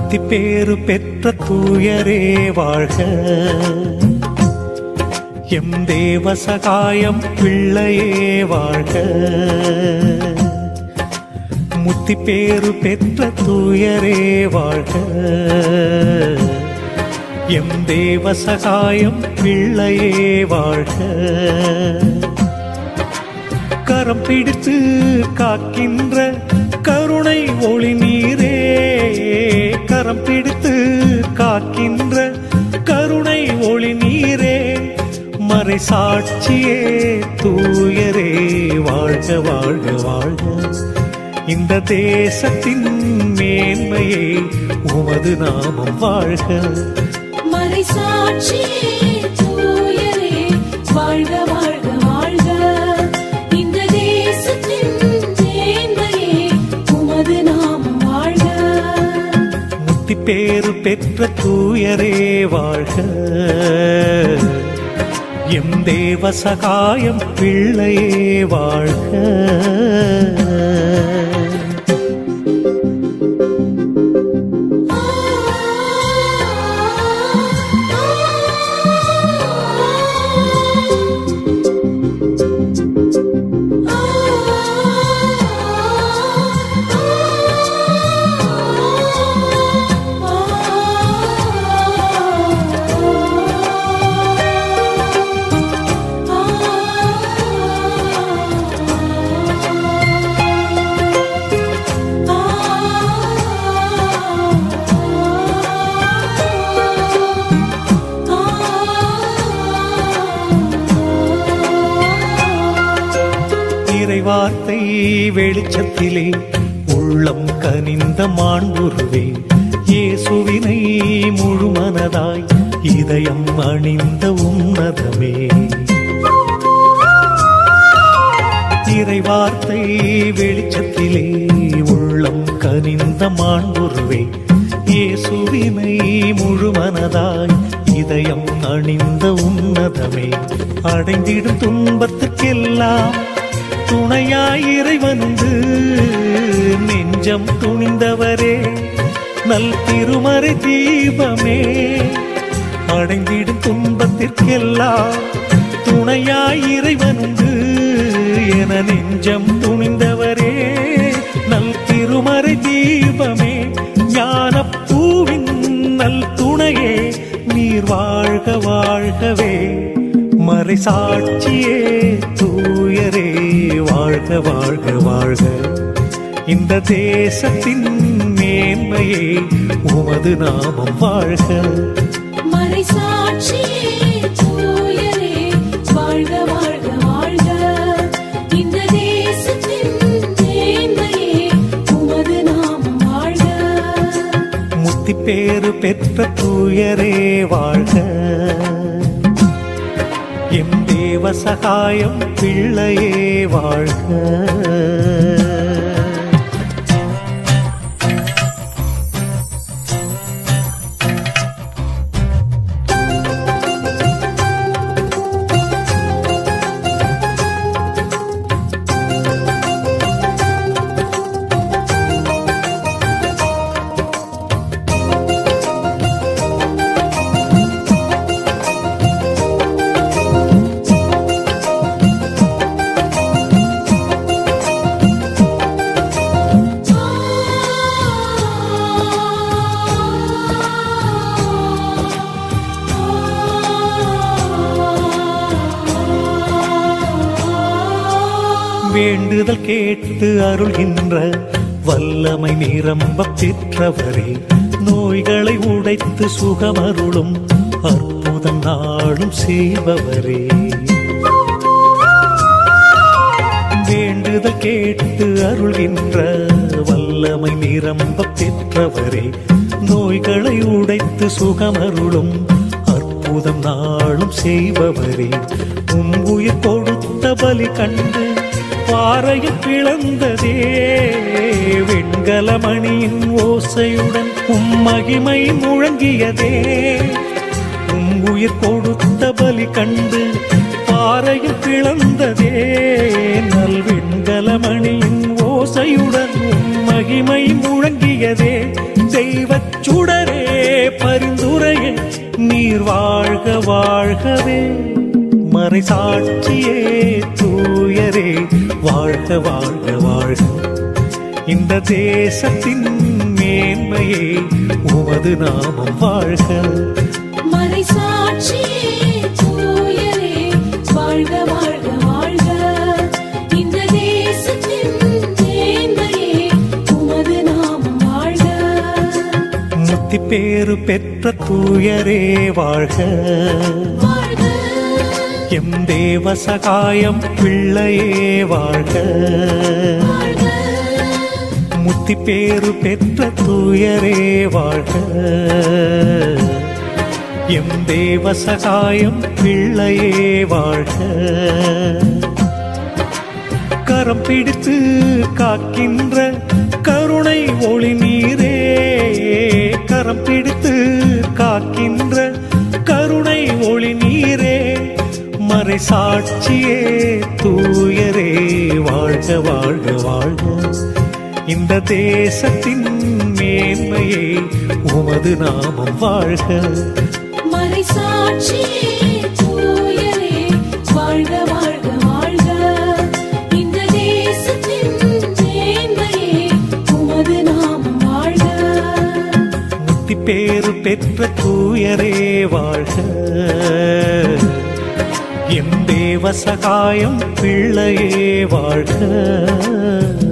முத்தி பேறு பெற்ற தூயரே வாழ்க எம் தேவ சகாயம் பிள்ளையே வாழ்க முத்தி பேறு பெற்ற தூயரே வாழ்க எம் தேவ சகாயம் பிள்ளையே வாழ்க கரம் பிடித்து காக்கின்ற கருணை ஒளி நீரே கரம் பிடித்து காக்கின்ற கருணை ஒளி நீரே மறை சாட்சியே தூயரே வாழ்க வாழ்க வாழ்க இந்த தேசத்தின் மேன்மையே உமது நாமம் வாழ்க மறை சாட்சியே தூயரே வாழ்க வாழ்க வாழ்க இந்த தேசத்தின் மேன்மையே உமது நாமம் வாழ்க முத்தி பேறு பெற்ற தூயரே வாழ்க எம் தேவ சகாயம் பிள்ளையே வாழ்க இறைவார்த்தை வெளிச்சத்திலே உள்ளம் கனிந்த மாண்புருவே இயேசுவினை முழுமனதாய் இதயம் அணிந்த உன்னதமே இறைவார்த்தை வெளிச்சத்திலே உள்ளம் கனிந்த மாண்புருவே இயேசுவினை முழுமனதாய் இதயம் அணிந்த உன்னதமே அடைந்திடும் துன்பத்துக்கெல்லாம் துணையாய் இறைவனுண்டு நெஞ்சம் துணிந்தவரே நல் திருமறை தீபமே அடைந்திடும் துன்பத்திற்கெல்லாம் துணையாய் இறைவனுண்டு என நெஞ்சம் துணிந்தவரே நல் திருமறை தீபமே ஞான பூவின் நல் துணையே நீர் வாழ்க வாழ்கவே மறை சாட்சியே தூயரே வாழ்க வாழ்க வாழ்க இந்த தேசத்தின் மேன்மையே உமது நாமம் வாழ்க மறை சாட்சியே தூயரே வாழ்க வாழ்க வாழ்க இந்த தேசத்தின் மேன்மையே உமது நாமம் வாழ்க முத்தி பேறு பெற்ற தூயரே வாழ்க எம் தேவ சகாயம் பிள்ளையே வாழ்க வேண்டுதல் கேட்டு அருள்கின்ற வல்லமை நிரம்ப பெற்றவரே நோய்களை உடைத்து சுகமருளும் அற்புதம் நாளும் செய்பவரே வேண்டுதல் கேட்டு அருள்கின்ற வல்லமை நிரம்ப பெற்றவரே நோய்களை உடைத்து சுகமருளும் அற்புதம் நாளும் செய்பவரே உம் உயிர் கொடுத்த பலி கண்டு பாறையில் பிளந்ததே வெண்கல மணியின் ஓசையுடன் உம் மகிமை முழங்கியதே உம் உயிர் கொடுத்த பலி கண்டு பாறையில் பிளந்ததே நல் வெண்கல மணியின் ஓசையுடன் உம் மகிமை முழங்கியதே தெய்வச் சுடர் வாழ்க வாழ்க வாழ்க இந்த தேசத்தின் மேன்மையே உமது நாமம் வாழ்க மறைசாட்சியே தூயரே வாழ்க வாழ்க வாழ்க இந்த தேசத்தின் மேன்மையே உமது நாமம் வாழ்க முத்தி பேறு பெற்ற தூயரே வாழ்க வாழ்க எம் தேவ சகாயம் பிள்ளையே வாழ்க வாழ்க முத்தி பேறு பெற்ற தூயரே வாழ்க எம் தேவ சகாயம் பிள்ளையே வாழ்க கரம் பிடித்து காக்கின்ற கருணை ஒளி நீரே கரம் பிடித்து காக்கின்ற கருணை ஒளி நீரே மறை சாட்சியே தூயரே வாழ்க வாழ்க வாழ்க இந்த தேசத்தின் மேன்மையே உமது நாமம் வாழ்க மறைசாட்சியே தூயரே வாழ்க வாழ்க வாழ்க இந்த தேசத்தின் மேன்மையே உமது நாமம் வாழ்க முத்தி பேறு பெற்ற தூயரே வாழ்க எம் தேவ சகாயம் பிள்ளையே வாழ்க